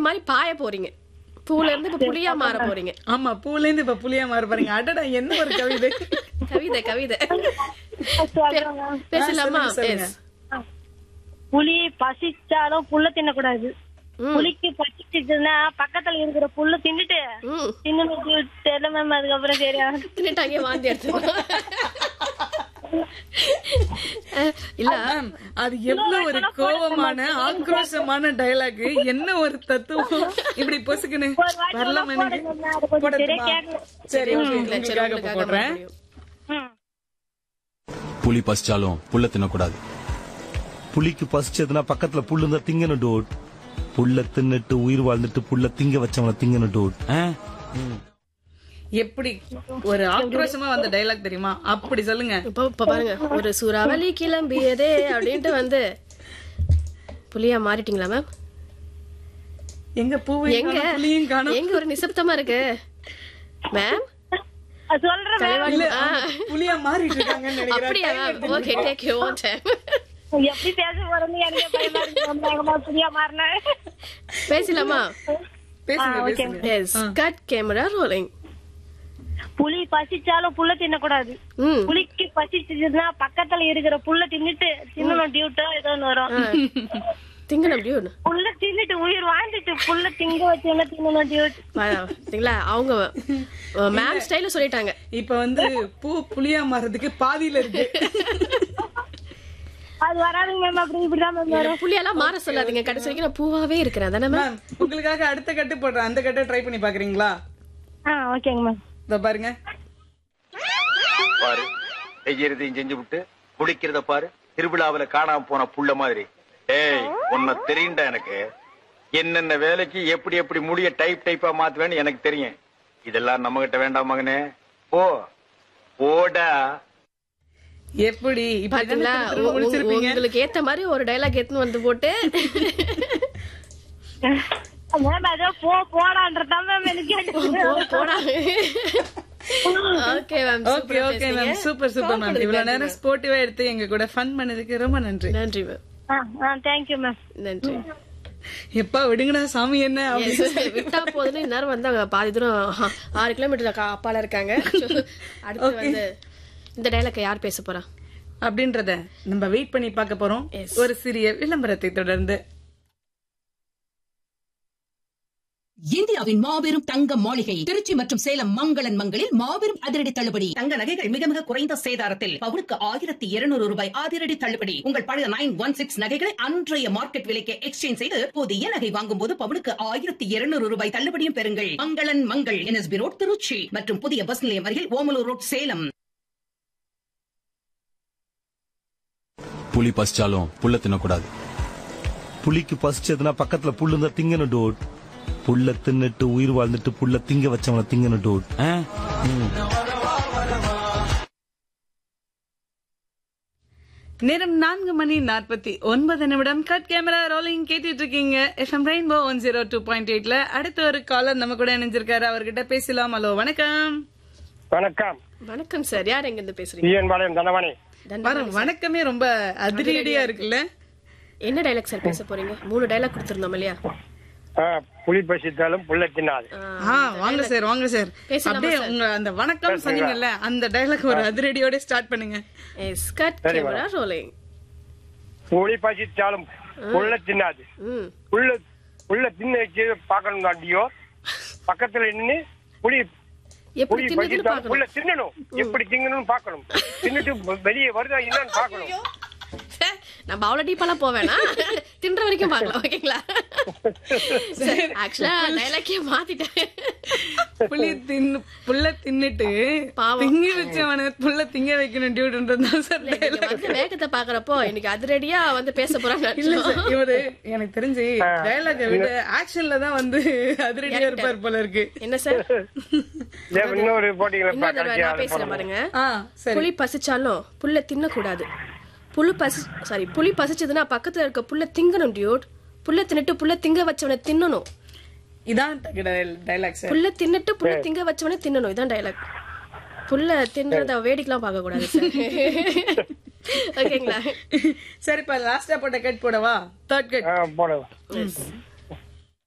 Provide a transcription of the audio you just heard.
மாதிரி பாய போறீங்க பூல இருந்து இப்ப புளியா மாற போறீங்க ஆமா பூல இருந்து இப்ப புளியா மாற பாருங்க அடடா என்ன ஒரு கவிதை கவிதை கவிதை சொல்றேன் மேம். பேசலாமா சொல்லுங்க, சொல்லுங்க. Yes. புலி பசிச்சாலும் புல்ல தின்னக்கூடாது ம். புலிக்கு பசிச்சுச்சுன்னா பக்கத்துல இருக்கிற புல்ல தின்னுட்டு ம் தின்னு தெரியல மேம் அதுக்கப்புறம் சரியா தின்னுட்டாங்க வாந்தி எடுத்து அஹ், இல்ல மேம் அது எவ்வளவு ஒரு கோபமான ஆக்ரோஷமான டயலாக் என்ன ஒரு தத்துவம் இப்படி பொசுக்குன்னு ஒரு வாட்டி வரலாம் உள்ள எனக்கு போடுங்க, அது கொஞ்சம் போடட்டுமா? சரியா கேட்கல. சரி okay, இல்ல, சரி, உங்களுக்காக இப்ப உங்களுக்காக போடுறேன் முடியும். ம். புலி பசிச்சாலும் புல்ல தின்னக்கூடாது புலிக்கு பசிச்சதுன்னா பக்கத்துல புல்லு இருந்தா திங்கணும் டூட் புல்ல தின்னுட்டு உயிர் வாழ்ந்துட்டு புல்ல திங்க வச்சவன திங்கணும் டூட் ஆ? எப்படி ஒரு ஆக்ரோஷமா வந்த டயலாக் தெரியுமா அப்படி சொல்லுங்க இப்ப இப்ப பாருங்க ஒரு சூறாவளி கிளம்பியதே அப்படின்ட்டு வந்து புலியா மாறிட்டீங்களா மேம் எங்க பூவையும் எங்க காணோம், புளியும் காணும் எங்க ஒரு நிசப்தமா இருக்கு மேம் அது சொல்றேன் மேம். இல்ல புளியா மாறிட்டு இருக்காங்கன்னு அப்படியா நினைக்கிறேன் ma'am okay take you own time எப்படி பேச போறேன்னு எனக்கு பயமா இருக்கு மேம். வேகமா புரியா மாறினேன் பேசலாமா பேசுங்க பேசுங்க எஸ் கட் கேமரா ரோலிங் புலி பசிச்சாலும் புல்ல தின்னக்கூடாது ம் புலிக்கு பசிச்சுச்சுன்னா பக்கத்துல இருக்கிற புல்ல தின்னுட்டு தின்னணும் டியூட்டோ ஏதோ ஒண்ணு வரும் திங்கணும் டியூன் புல்ல தின்னுட்டு உயிர் வாழ்ந்துட்டு புல்ல திங்க வச்சு தின்னணும் டியூட் பாத்தீங்களா அவங்க மேம் ஸ்டைல சொல்லிட்டாங்க இப்ப வந்து பூ புளியா மாறதுக்கு பாதியில இருக்கு அது வராதுங்க மேம் அப்படி இப்படிதான் மேம் வரும் புள்ளியெல்லாம் மாற சொல்லாதீங்க கடைசி வரைக்கும் நான் பூவாவே இருக்கிறேன் தானே மேம் மேம் உங்களுக்காக அடுத்த கட்டு போடுறேன் அந்த கட்டை ட்ரை பண்ணி பாக்குறீங்களா ஆ ஓகேங்க மேம் இதோ பாருங்க பாரு செய்யறதையும் செஞ்சு விட்டு குளிக்கிறத பாரு திருவிழாவுல காணாம போன புள்ள மாதிரி ஏய் உன்னை தெரியும்டா எனக்கு என்னென்ன வேலைக்கு எப்படி எப்படி முடிய டைப் டைப்பா மாத்துவேன்னு எனக்கு தெரியும் இதெல்லாம் நம்ம கிட்ட வேண்டாம் மகனே போ போடா எப்படி இப்படி பாத்தீங்களா தானே உ- உ- முடிச்சிருப்பீங்க உங்களுக்கு ஏத்த மாதிரி ஒரு டைலாக் எடுத்துன்னு வந்து போட்டு மேம் அதோ போ போடான்றதான் மேம் எனக்கு போ, போடா okay ma'am okay okay ma'am super super ma'am இவ்வளவு நேரம் ஸ்போர்ட்டிவா எடுத்து எங்க கூட ஃபன் பண்ணதுக்கு ரொம்ப நன்றி நன்றி மேம் ஆ ஆ தேங்க்யூ மேம் நன்றி எப்பா விடுங்கடா சாமி என்ன அப்படி Yes, விட்டா போதுன்னு இந்நேரம் வந்தாங்க பாதி தூரம் ஆ- ஆறு கிலோமீட்டர் அப்பால இருக்காங்க அடுத்து வந்து இந்த டைலாக் யார் பேச போறா அப்படின்றத நம்ம வெயிட் பண்ணி பார்க்க போறோம் Yes. ஒரு சிறிய விளம்பரத்தை தொடர்ந்து இந்தியாவின் மாபெரும் தங்க மாளிகை திருச்சி மற்றும் சேலம் மங்களன் மங்களில் மாபெரும் அதிரடி தள்ளுபடி தங்க நகைகள் மிக மிக குறைந்த சேதாரத்தில் பவுனுக்கு ஆயிரத்தி இருநூறு ரூபாய் அதிரடி தள்ளுபடி உங்கள் பழைய நைன் ஒன் சிக்ஸ் நகைகளை அன்றைய மார்க்கெட் விலைக்கு எக்ஸ்சேஞ்ச் செய்து புதிய நகை வாங்கும் போது பவுனுக்கு ஆயிரத்தி இருநூறு ரூபாய் தள்ளுபடியும் பெறுங்கள் மங்களன் மங்கள் என்எஸ்பி ரோட் திருச்சி மற்றும் புதிய பஸ் நிலையம் அருகில் ஓமலூர் ரோட் சேலம் புலி பசிச்சாலும் புல்ல தின்னக்கூடாது புலிக்கு பசிச்சதுன்னா பக்கத்துல புல்லு இருந்தா திங்கணும் டூட் புல்ல தின்னுட்டு உயிர் வாழ்ந்துட்டு புல்ல திங்க வச்சவன திங்கணும் டூட் ஆ? நேரம் நான்கு மணி நாற்பத்தி ஒன்பது நிமிடம் கட் கேமரா ரோலிங் கேட்டுட்டு இருக்கீங்க FM rainbow one zero two point எயிட்ல அடுத்த ஒரு காலர் நம்ம கூட இணைஞ்சிருக்காரு அவர்கிட்ட பேசலாம் ஹலோ வணக்கம் வணக்கம் வணக்கம் சார் யார் எங்க இருந்து பேசுறீங்க டிஎன் பாளையம் தண்டவாணி பாருங்க வணக்கமே ரொம்ப அதிரடியா இருக்குல்ல என்ன டைலாக் சார் பேச போறீங்க மூணு டைலாக் கொடுத்துருந்தோம் இல்லையா ஆ, புலி பசித்தாலும் புள்ள தின்னாது ஆ வாங்க சார் வாங்க சார் பேசலாமா அப்படியே உங்க அந்த வணக்கம் சொன்னீங்கல்ல அந்த டைலாக் ஒரு அதிரடியோட ஸ்டார்ட் பண்ணுங்க எஸ் கட் கேமரா ரோலிங் புலி பசித்தாலும் புள்ள தின்னாது ம் புள்ள புள்ள தின்னு வச்சு பார்க்கணும் தாண்டியோ பக்கத்துல நின்னு புலி எப்படி புலி தின்னதுன்னு பசித்தாலும் புள்ள பார்க்கணும் தின்னணும் எப்படி திங்கணும்னு பார்க்கணும் தின்னுட்டு வெளியே வருதா என்னன்னு பார்க்கணும் நம்ம அவ்வளவு டீப்பாலாம் போவேனா தின்ற வரைக்கும் பார்க்கலாம் ஓகேங்களா ஆக்சுவலா டைலாக்கே மாத்திட்டேன் புள்ளி தின்னு புள்ள தின்னுட்டு பாவம். திங்கி வச்சவன புள்ள திங்க வைக்கணும் டியூட்ன்றதுதான் சார் நீங்க dialogue. வந்து வேகத்தை பாக்குறப்போ இன்னைக்கு அதிரடியா வந்து பேச போறாங்க இல்ல சார் இவரு எனக்கு தெரிஞ்சு டயலாக விட ஆக்ஷன்ல தான் வந்து அதிரடியா இருப்பார் போல இருக்கு என்ன சார் இதே இன்னொரு போட்டிகளை இன்னொரு தடவை நான் பேசுறேன் பாருங்க ஆ சரி புலி பசிச்சாலும் புல்ல தின்னக்கூடாது புழு பசி சாரி புலி பசிச்சதுன்னா பக்கத்துல இருக்க புல்ல திங்கணும் டியூட் புல்ல தின்னுட்டு புல்ல திங்க வச்சவனை தின்னணும் இதான் டைலாக் சார் புல்ல தின்னுட்டு புல்ல திங்க வச்சவனே தின்னணும் இதான் டைலாக் புல்ல தின்றத வேடிக்கைலாம் பார்க்க கூடாது சார் ஓகேங்களா சரி இப்ப லாஸ்டா போட்ட கட் போடவா தேர்ட் கட் போடுவோம்